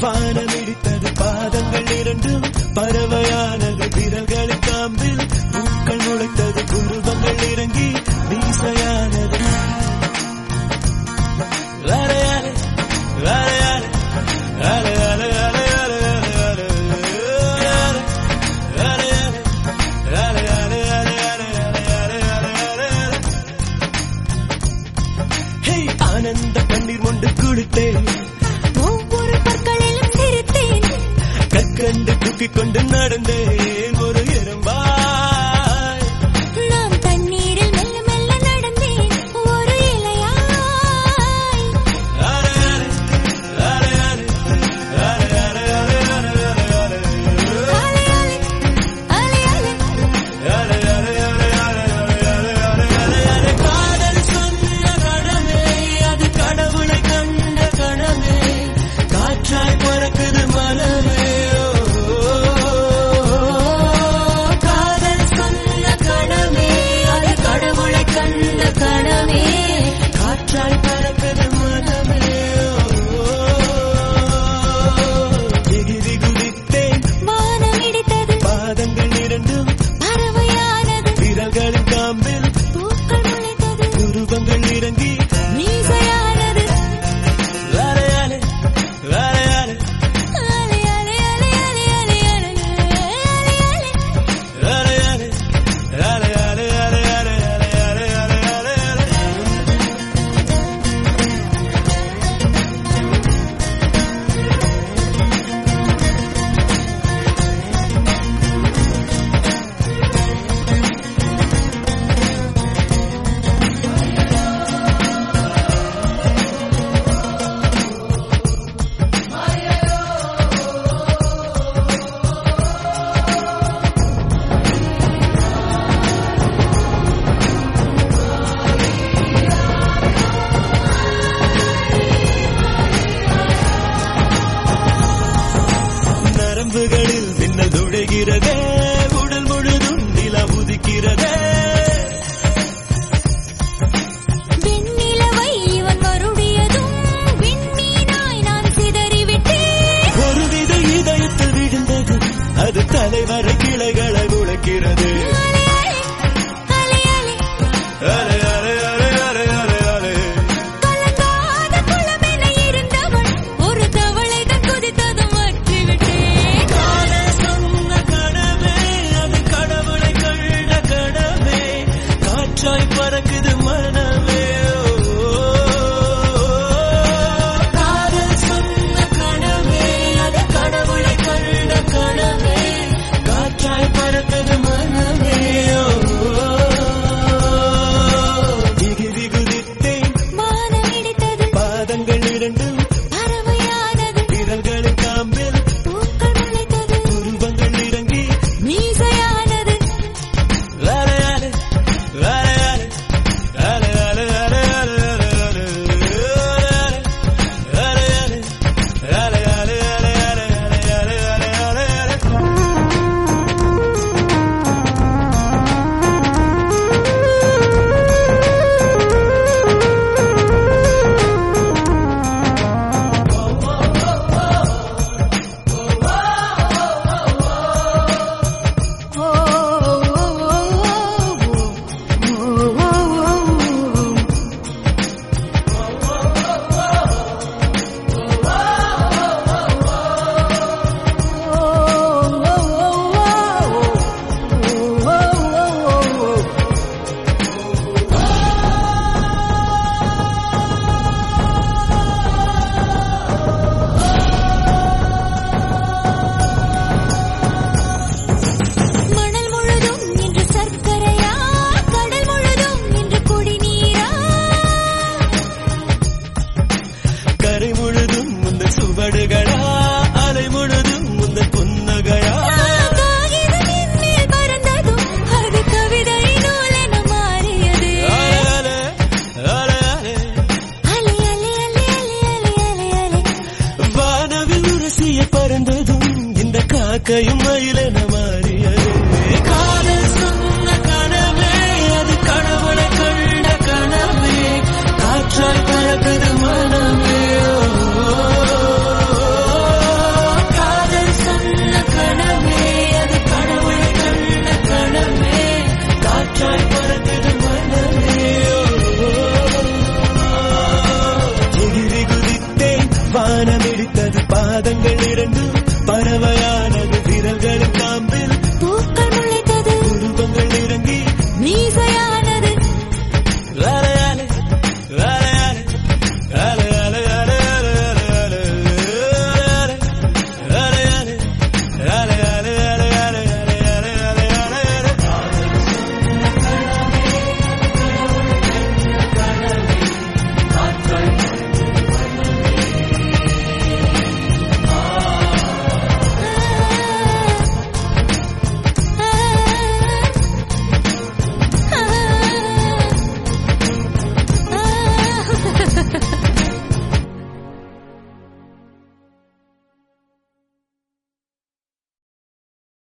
வானமிடித்தது பாதங்கள் இரண்டும் பறவையானது விரல்களின் காம்பில் பூக்கள் முளைத்தது குருவங்கள் இறங்கி மீசையானது அலையாலே, அலையாலே, அலையாலே, அலையாலே, அலையாலே, அலையாலே, அலையாலே, அலையாலே, அலையாலே, அலையாலே. ஹே, ஆனந்த கண்ணீர் மொண்டு குளித்தேன் ஒவ்வொரு பற்களிலும் சிரித்தேன் கற்கண்டு தூக்கிக் கொண்டு நடந்தேன் ஒரு எறும்பாய் நான் தண்ணீரில் மெல்ல மெல்ல நடந்தேன் ஒரு இலையாய் அலையாலே, அலையாலே, அலையாலே, அலையாலே, அலையாலே. அலையாலே, அலையாலே, அலையாலே, அலையாலே, அலையாலே, அலையாலே, அலை. காதல் சொன்ன கணமே, அது கடவுளை கண்ட கணமே. காற்றாய் பறக்குது மனமே ஓ, காதல் சொன்ன கணமே, அது கடவுளை கண்ட கணமே. காற்றாய் பறக்குது மனமே ஓ, எகிரி குதித்தேன் வானம் இடித்தது பாதங்கள் இரண்டும் பறவையானது விரல்களின் காம்பில் பூக்கள் முளைத்தது உருவங்கள் இறங்கி மீசையானது அலையாலே, அலையாலே, அலையாலே, அலையாலே, அலையாலே, அலையாலே. அலையாலே, அலையாலே, அலையாலே, அலையாலே, அலையாலே, அலையாலே. நரம்புகளில் மின்னல் நுழைகிறதே உடல் முழுதும் நிலா உதிக்கிறதே வெண்ணிலவை இவன் வருடியதும் விண்மீனாய் நான் சிதறிவிட்டேன் ஒருவித இதயத்தில் விழுந்தது அது தலைவரை கிளைகளை உழைக்கிறது அலையாலே, அலையாலே, அலை அலை அலை அலை அலை அலை கலங்காத குளமென இருந்தவன் ஒரு தவளைதான் குதித்ததும் வற்றிவிட்டேன் காதல் சொன்ன கடமே அது கடவுளை கண்ட கடமே காற்றாய் பறக்குது மனமே ஓ, காதல் சொன்ன கடமே அது கடவுளை கண்ட கடமே காற்றாய் பறக்குது மனமே ஓ, எகிரி குதித்தேன் வானம் இடித்தது பாதங்கள் இரண்டும் பறவையானது விரல்களின் காம்பில் பூக்கள் முளைத்தது உருவங்கள் இறங்கி மீசையானது அலையாலே, அலையாலே, அலையாலே, அலையாலே, அலையாலே, அலையாலே, அலையாலே, அலையாலே, அலையாலே, அலையாலே, அலையாலே. ஓ, ஓ, ஓ, ஓ, ஓ. மணல் முழுதும் இன்று சர்க்கரையா கடல் முழுதும் இன்று குடிநீரா கரை முழுதும் முந்த சுவடுகளா அலை முழுதும் முந்த புன்னகையா காகிதம் மேல் பறந்ததும் அது கவிதை நூலென மாறியது அலையாலே, அலையாலே, அலை அலை அலை அலை அலை அலை அலை வானவில் உரசிய பறந்ததும் இந்த காக்கையும் மயிலென மாறியது காதல் சொன்ன கனவே அது கடவுளை கண்ட கனவே காற்றாய் பறக்குது மனமே ஓ, மனமிடித்தது பாதங்கள் இரண்டும்